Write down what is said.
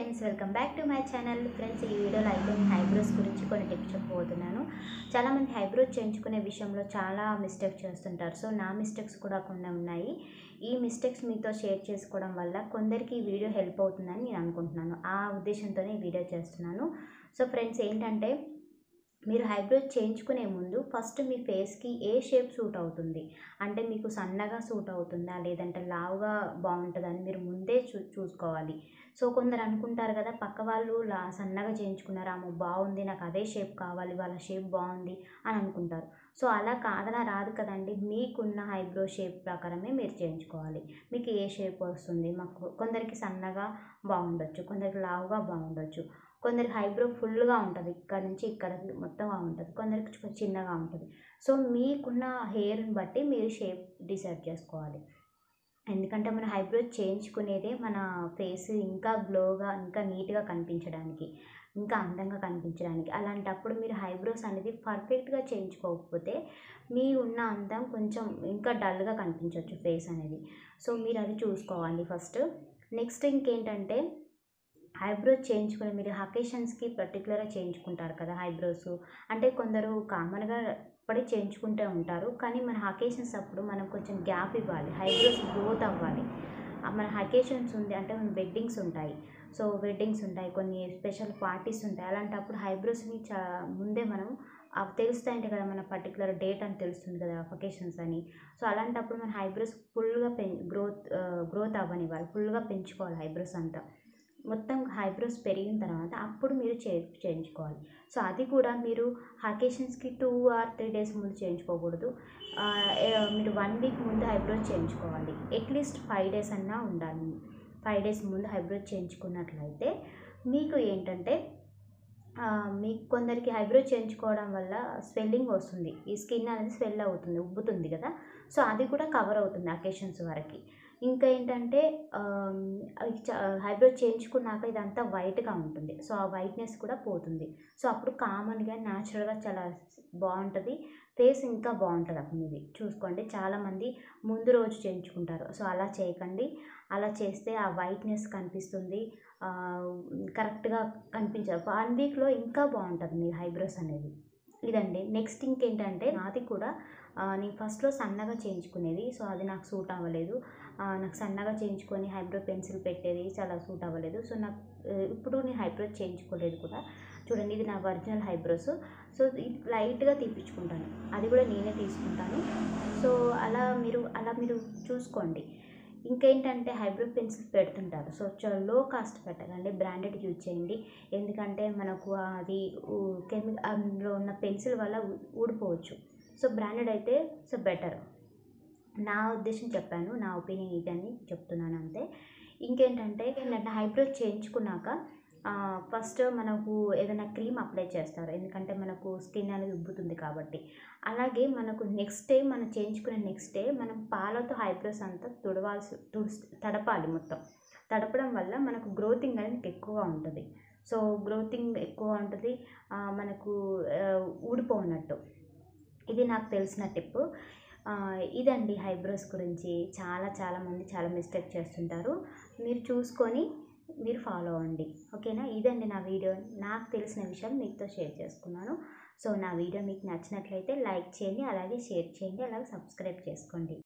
friends welcome back to my channel friends ఈ వీడియోలో అయితే నేను హైబ్రోస్ గురించి కొన్ని టిప్స్ చెప్పబోతున్నాను చాలామంది హైబ్రోస్ చేయించుకునే విషయంలో చాలా మిస్టేక్స్ చేస్తుంటారు సో నా మిస్టేక్స్ కూడా కొన్ని ఉన్నాయి ఈ మిస్టేక్స్ మీతో షేర్ చేసుకోవడం వల్ల కొందరికి ఈ వీడియో హెల్ప్ అవుతుందని నేను అనుకుంటున్నాను ఆ ఉద్దేశంతోనే ఈ వీడియో చేస్తున్నాను సో ఫ్రెండ్స్ ఏంటంటే మీరు హైబ్రోస్ చేయించుకునే ముందు ఫస్ట్ మీ ఫేస్కి ఏ షేప్ సూట్ అవుతుంది అంటే మీకు సన్నగా సూట్ అవుతుందా లేదంటే లావుగా బాగుంటుందని మీరు ముందే చూ చూసుకోవాలి సో కొందరు అనుకుంటారు కదా పక్క వాళ్ళు లా సన్నగా చేయించుకున్నారు ఆమె బాగుంది నాకు అదే షేప్ కావాలి వాళ్ళ షేప్ బాగుంది అని అనుకుంటారు సో అలా కాదలా రాదు కదండి మీకున్న హైబ్రో షేప్ ప్రకారమే మీరు చేయించుకోవాలి మీకు ఏ షేప్ వస్తుంది మాకు కొందరికి సన్నగా బాగుండొచ్చు కొందరికి లావుగా బాగుండొచ్చు కొందరికి హైబ్రో ఫుల్గా ఉంటుంది ఇక్కడ నుంచి ఇక్కడ మొత్తంగా ఉంటుంది కొందరికి చి- చిన్నగా ఉంటుంది సో మీకున్న హెయిర్ని బట్టి మీరు షేప్ డిసైడ్ చేసుకోవాలి ఎందుకంటే మన హైబ్రో చేయించుకునేదే మన ఫేస్ ఇంకా గ్లోగా ఇంకా నీట్గా కనిపించడానికి ఇంకా అందంగా కనిపించడానికి అలాంటప్పుడు మీరు హైబ్రోస్ అనేది పర్ఫెక్ట్గా చేయించుకోకపోతే మీ ఉన్న అందం కొంచెం ఇంకా డల్గా కనిపించవచ్చు ఫేస్ అనేది సో మీరు అది చూసుకోవాలి ఫస్ట్ నెక్స్ట్ ఇంకేంటంటే ఐబ్రోస్ చేయించుకుని మీరు అకేషన్స్కి పర్టికులర్గా చేయించుకుంటారు కదా ఐబ్రోస్ అంటే కొందరు కామన్గా పడి చేయించుకుంటూ ఉంటారు కానీ మన అకేషన్స్ అప్పుడు మనం కొంచెం గ్యాప్ ఇవ్వాలి ఐబ్రోస్ గ్రోత్ అవ్వాలి ఆ మన అకేషన్స్ ఉంది అంటే వెడ్డింగ్స్ ఉంటాయి సో వెడ్డింగ్స్ ఉంటాయి కొన్ని స్పెషల్ పార్టీస్ ఉంటాయి అలాంటప్పుడు ఐబ్రోస్ని చా ముందే మనం అవి తెలుస్తాయంటే కదా మన పర్టికులర్ డేట్ అని తెలుస్తుంది కదా అకేషన్స్ అని సో అలాంటప్పుడు మన ఐబ్రోస్ ఫుల్గా పెం గ్రోత్ గ్రోత్ అవ్వనివ్వాలి ఫుల్గా పెంచుకోవాలి ఐబ్రోస్ అంతా మొత్తం హైబ్రోస్ పెరిగిన తర్వాత అప్పుడు మీరు చే చేయించుకోవాలి సో అది కూడా మీరు అకేషన్స్కి టూ ఆర్ త్రీ డేస్ ముందు చేయించుకోకూడదు ఆ, ఏ- మీరు వన్ వీక్ ముందు హైబ్రోస్ చేయించుకోవాలి అట్లీస్ట్ ఫైవ్ డేస్ అన్నా ఉండాలి ఫైవ్ డేస్ ముందు హైబ్రోస్ చేయించుకున్నట్లయితే మీకు ఏంటంటే ఆ, మీకు కొందరికి హైబ్రో చేయించుకోవడం వల్ల స్వెల్లింగ్ వస్తుంది ఈ స్కిన్ అనేది స్వెల్ అవుతుంది ఉబ్బుతుంది కదా సో అది కూడా కవర్ అవుతుంది అకేషన్స్ వరకు ఇంకా ఏంటంటే హైబ్రో చేయించుకున్నాక ఇదంతా వైట్గా ఉంటుంది సో ఆ వైట్నెస్ కూడా పోతుంది సో అప్పుడు కామన్గా న్యాచురల్గా చాలా బాగుంటుంది ఫేస్ ఇంకా బాగుంటుంది అప్పుడు మీది చూసుకోండి చాలామంది ముందు రోజు చేయించుకుంటారు సో అలా చేయకండి అలా చేస్తే ఆ వైట్నెస్ కనిపిస్తుంది ఆ, కరెక్ట్గా కనిపించదు వన్ వీక్లో ఇంకా బాగుంటుంది మీ హైబ్రోస్ అనేది ఇదండి నెక్స్ట్ ఇంకేంటంటే నాది కూడా ఆ, నేను ఫస్ట్లో సన్నగా చేయించుకునేది సో అది నాకు సూట్ అవ్వలేదు ఆ, నాకు సన్నగా చేయించుకొని హైబ్రో పెన్సిల్ పెట్టేది చాలా సూట్ అవ్వలేదు సో నాకు ఆ, ఇప్పుడు నేను హైబ్రో చేయించుకోలేదు కూడా చూడండి ఇది నా ఒరిజినల్ హైబ్రోస్ సో ఇది లైట్గా తీపించుకుంటాను అది కూడా నేనే తీసుకుంటాను సో అలా మీరు అలా మీరు చూసుకోండి ఇంకేంటంటే హైబ్రో పెన్సిల్స్ పెడుతుంటారు సో చాలా లో కాస్ట్ పెట్టకండి బ్రాండెడ్ యూజ్ చేయండి ఎందుకంటే మనకు అది కెమి అందులో ఉన్న పెన్సిల్ వల్ల ఊ- ఊడిపోవచ్చు సో బ్రాండెడ్ అయితే సో బెటర్ నా ఉద్దేశం చెప్పాను నా ఒపీనియన్ ఇదని చెప్తున్నాను అంతే ఇంకేంటంటే ఏంటంటే హైబ్రోస్ చేయించుకున్నాక ఫస్ట్ మనకు ఏదైనా క్రీమ్ అప్లై చేస్తారు ఎందుకంటే మనకు స్కిన్ అనేది ఉబ్బుతుంది కాబట్టి అలాగే మనకు నెక్స్ట్ డే మనం చేయించుకునే నెక్స్ట్ డే మనం పాలతో హైబ్రోస్ అంతా తుడవాల్సి తుడిసి తడపాలి మొత్తం తడపడం వల్ల మనకు గ్రోతింగ్ అనేది ఎక్కువగా ఉంటుంది సో గ్రోతింగ్ ఎక్కువ ఉంటుంది ఆ, మనకు ఆ, ఊడిపోనట్టు ఇది నాకు తెలిసిన టిప్ ఆ, ఇదండి హైబ్రోస్ గురించి చాలా చాలా మంది చాలా మిస్టేక్ చేస్తుంటారు మీరు చూసుకొని మీరు ఫాలో అవ్వండి ఓకేనా ఇదండి నా వీడియో నాకు తెలిసిన విషయం మీతో షేర్ చేసుకున్నాను సో నా వీడియో మీకు నచ్చినట్లయితే లైక్ చేయండి అలాగే షేర్ చేయండి అలాగే సబ్స్క్రైబ్ చేసుకోండి